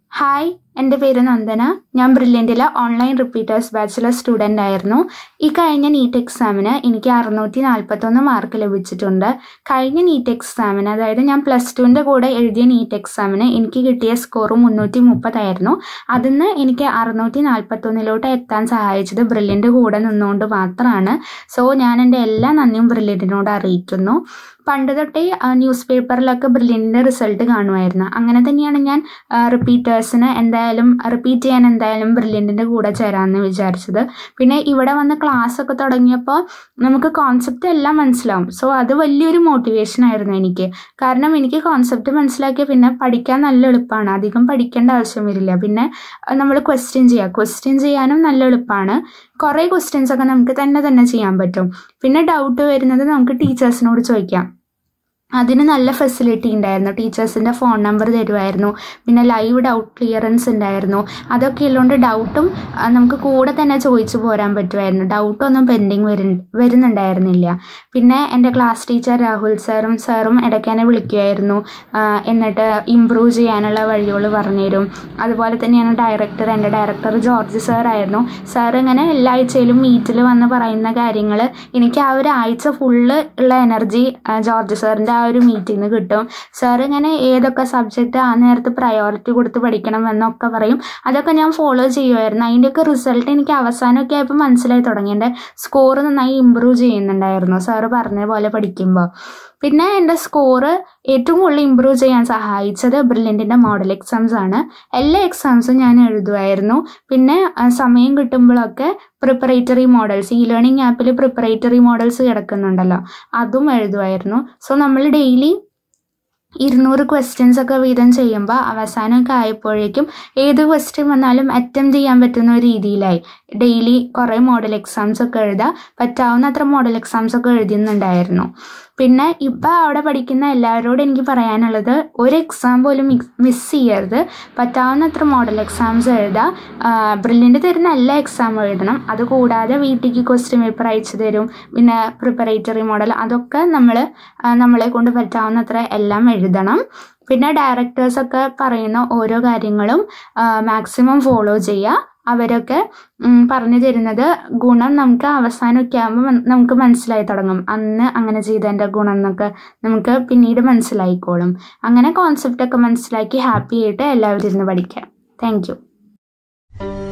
hi എൻ്റെ പേര് നന്ദന ഞാൻ ബ്രില്യൻറ്റിലെ ഓൺലൈൻ റിപ്പീറ്റേഴ്സ് ബാച്ചിലർ സ്റ്റുഡൻ്റ് ആയിരുന്നു ഈ കഴിഞ്ഞ നീറ്റ് എക്സാമിന് എനിക്ക് അറുന്നൂറ്റി നാൽപ്പത്തൊന്ന് മാർക്ക് ലഭിച്ചിട്ടുണ്ട് കഴിഞ്ഞ നീറ്റ് എക്സാമിന് അതായത് ഞാൻ പ്ലസ് ടുവിൻ്റെ കൂടെ എഴുതിയ നീറ്റ് എക്സാമിന് എനിക്ക് കിട്ടിയ സ്കോർ മുന്നൂറ്റി മുപ്പതായിരുന്നു അതിൽ നിന്ന് എനിക്ക് അറുന്നൂറ്റി നാൽപ്പത്തൊന്നിലോട്ട് എത്താൻ സഹായിച്ചത് ബ്രില്യൻ്റ് കൂടെ നിന്നുകൊണ്ട് മാത്രമാണ് സോ ഞാൻ എൻ്റെ എല്ലാ നന്ദിയും ബ്രില്യൻറ്റിനോട് അറിയിക്കുന്നു പണ്ട് തൊട്ടേ ന്യൂസ് പേപ്പറിലൊക്കെ ബ്രില്യൻറ്റിൻ്റെ റിസൾട്ട് കാണുമായിരുന്നു അങ്ങനെ തന്നെയാണ് ഞാൻ റിപ്പീറ്റേഴ്സിന് എന്തായാലും റിപ്പീറ്റ് ചെയ്യാൻ എന്തായാലും ബ്രില്യൻറ്റിൻ്റെ കൂടെ ചേരാമെന്ന് വിചാരിച്ചത് പിന്നെ ഇവിടെ വന്ന് ക്ലാസ് ഒക്കെ തുടങ്ങിയപ്പോൾ നമുക്ക് കോൺസെപ്റ്റ് എല്ലാം മനസ്സിലാവും സോ അത് വലിയൊരു മോട്ടിവേഷൻ ആയിരുന്നു എനിക്ക് കാരണം എനിക്ക് കോൺസെപ്റ്റ് മനസ്സിലാക്കിയ പിന്നെ പഠിക്കാൻ നല്ല എളുപ്പമാണ് അധികം പഠിക്കേണ്ട ആവശ്യം വരില്ല പിന്നെ നമ്മൾ ക്വസ്റ്റ്യൻ ചെയ്യുക ക്വസ്റ്റ്യൻ ചെയ്യാനും നല്ല എളുപ്പമാണ് കുറേ ക്വസ്റ്റ്യൻസ് ഒക്കെ നമുക്ക് തന്നെ തന്നെ ചെയ്യാൻ പറ്റും പിന്നെ ഡൗട്ട് വരുന്നത് നമുക്ക് ടീച്ചേഴ്സിനോട് ചോദിക്കാം അതിന് നല്ല ഫെസിലിറ്റി ഉണ്ടായിരുന്നു ടീച്ചേഴ്സിൻ്റെ ഫോൺ നമ്പർ തരുമായിരുന്നു പിന്നെ ലൈവ് ഡൗട്ട് ക്ലിയറൻസ് ഉണ്ടായിരുന്നു അതൊക്കെ ഉള്ളതുകൊണ്ട് ഡൗട്ടും നമുക്ക് കൂടെ തന്നെ ചോദിച്ചു പോരാൻ പറ്റുമായിരുന്നു ഡൗട്ടൊന്നും പെൻഡിങ് വരു വരുന്നുണ്ടായിരുന്നില്ല പിന്നെ എൻ്റെ ക്ലാസ് ടീച്ചർ രാഹുൽ സാറും സാറും ഇടയ്ക്ക് എന്നെ വിളിക്കുമായിരുന്നു എന്നിട്ട് ഇമ്പ്രൂവ് ചെയ്യാനുള്ള വഴികൾ പറഞ്ഞുതരും അതുപോലെ തന്നെയാണ് ഡയറക്ടർ എൻ്റെ ഡയറക്ടർ ജോർജ് സാറായിരുന്നു സാർ ഇങ്ങനെ എല്ലാ ആഴ്ചയിലും മീറ്റിൽ വന്ന് പറയുന്ന കാര്യങ്ങൾ എനിക്ക് ആ ഒരു ആഴ്ച ഫുള്ള് ഉള്ള എനർജി ജോർജ് സാറിൻ്റെ ആ ഒരു മീറ്റിംഗ് കിട്ടും സാർ ഇങ്ങനെ ഏതൊക്കെ സബ്ജക്റ്റ് ആ നേരത്ത് പ്രയോറിറ്റി കൊടുത്ത് പഠിക്കണം എന്നൊക്കെ പറയും അതൊക്കെ ഞാൻ ഫോളോ ചെയ്യുമായിരുന്നു അതിൻ്റെയൊക്കെ റിസൾട്ട് എനിക്ക് അവസാനമൊക്കെ ആയപ്പോൾ മനസ്സിലായി തുടങ്ങി എൻ്റെ സ്കോർ നന്നായി ഇമ്പ്രൂവ് ചെയ്യുന്നുണ്ടായിരുന്നു സാറ് പറഞ്ഞ പോലെ പഠിക്കുമ്പോൾ പിന്നെ എൻ്റെ സ്കോറ് ഏറ്റവും കൂടുതൽ ഇമ്പ്രൂവ് ചെയ്യാൻ സഹായിച്ചത് ബ്രില്യൻറ്റിൻ്റെ മോഡൽ എക്സാംസ് ആണ് എല്ലാ എക്സാംസും ഞാൻ എഴുതുമായിരുന്നു പിന്നെ സമയം കിട്ടുമ്പോഴൊക്കെ പ്രിപ്പറേറ്ററി മോഡൽസ് ഇ ലേണിംഗ് ആപ്പിൽ പ്രിപ്പറേറ്ററി മോഡൽസ് കിടക്കുന്നുണ്ടല്ലോ അതും എഴുതുമായിരുന്നു സോ നമ്മൾ ഡെയിലി ഇരുന്നൂറ് ക്വസ്റ്റ്യൻസ് ഒക്കെ വീതം ചെയ്യുമ്പോൾ അവസാനമൊക്കെ ആയപ്പോഴേക്കും ഏത് ക്വസ്റ്റ്യൻ വന്നാലും അറ്റംപ്റ്റ് ചെയ്യാൻ പറ്റുന്ന ഒരു രീതിയിലായി ഡെയിലി കുറേ മോഡൽ എക്സാംസ് ഒക്കെ എഴുതാം പറ്റാവുന്ന അത്ര മോഡൽ എക്സാംസ് ഒക്കെ എഴുതുന്നുണ്ടായിരുന്നു പിന്നെ ഇപ്പം അവിടെ പഠിക്കുന്ന എല്ലാവരോടും എനിക്ക് പറയാനുള്ളത് ഒരു എക്സാം പോലും മിസ് ചെയ്യരുത് പറ്റാവുന്നത്ര മോഡൽ എക്സാംസ് എഴുതാം ബ്രില്യൻ്റ് തരുന്ന എല്ലാ എക്സാമും എഴുതണം അതുകൂടാതെ വീട്ടിലേക്ക് ക്വസ്റ്റ്യൻ പേപ്പർ അയച്ചു തരും പിന്നെ പ്രിപ്പറേറ്ററി മോഡൽ അതൊക്കെ നമ്മൾ നമ്മളെ കൊണ്ട് പറ്റാവുന്നത്ര എല്ലാം എഴുതണം പിന്നെ ഡയറക്ടേഴ്സൊക്കെ പറയുന്ന ഓരോ കാര്യങ്ങളും മാക്സിമം ഫോളോ ചെയ്യുക അവരൊക്കെ പറഞ്ഞു തരുന്നത് ഗുണം നമുക്ക് അവസാനമൊക്കെ ആകുമ്പോൾ നമുക്ക് മനസ്സിലായി തുടങ്ങും അന്ന് അങ്ങനെ ചെയ്തതിൻ്റെ ഗുണം എന്നൊക്കെ നമുക്ക് പിന്നീട് മനസ്സിലായിക്കോളും അങ്ങനെ കോൺസെപ്റ്റൊക്കെ മനസ്സിലാക്കി ഹാപ്പി ആയിട്ട് എല്ലാവരും ഇരുന്ന് പഠിക്കാം താങ്ക്